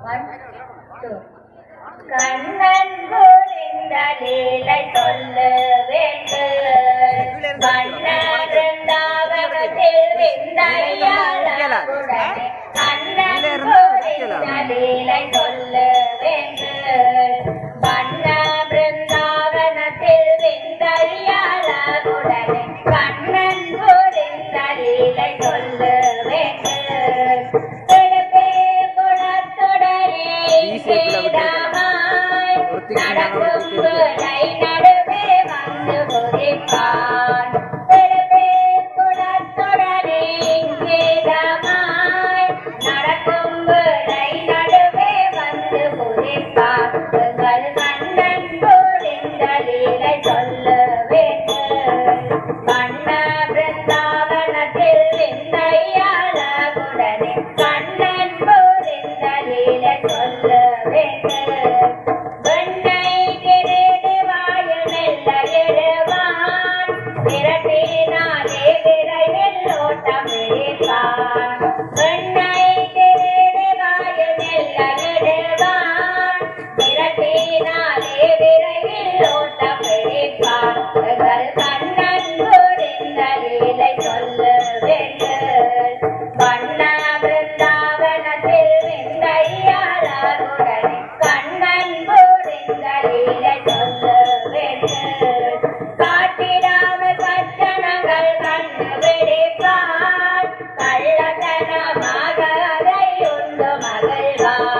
One, two. Kannan புரிந்த லீலை சொல்ல வேண்டும் வண்ண பிருந்தாவனத்தில் விந்தையாளருடனே கண்ணன் புரிந்த லீலை சொல்ல வேண்டும் வண்ண பிருந்தாவனத்தில் விந்தையாளருடனே கண்ணன் புரிந்த லீலை சொல்ல வேண்டும் பிறப்பே குணத்துடனே சீதாமாய் நடக்கும் விளை நடுவே வந்து குதிப்பான் பிறப்பே குணத்துடனே சீதாமாய் நடக்கும் விளை நடுவே வந்து குதிப்பான் எங்கள் கண்ணன் புரிந்த லீலை சொல்ல வேண்டும் வண்ண பிருந்தாவனத்தில் விந்தையாளகுடனே கண்ணன் புரிந்த லீலை சொல்ல வேண்டும் வெண்ணை திருடு வாயுநெல்ல இடுவான் விரட்டினாலே விரைவில் ஓட்டம் பிடிப்பான் வெண்ணை திருடு வாயுநெல்ல இடுவான் விரட்டினாலே விரைவில் ஓட்டம் பிடிப்பான் எங்கள் கண்ணன் புரிந்த லீலை சொல்ல வேண்டும் வண்ண பிருந்தாவனத்தில் விந்தையாளருடனே கண்ணன் புரிந்த லீலை சொல்ல வேண்டும் காட்டிடாமல் கச்சனங்கள் கண்டு பிடிப்பான் கள்ளத்தனமாக அதை உண்டு மகிழ்வான்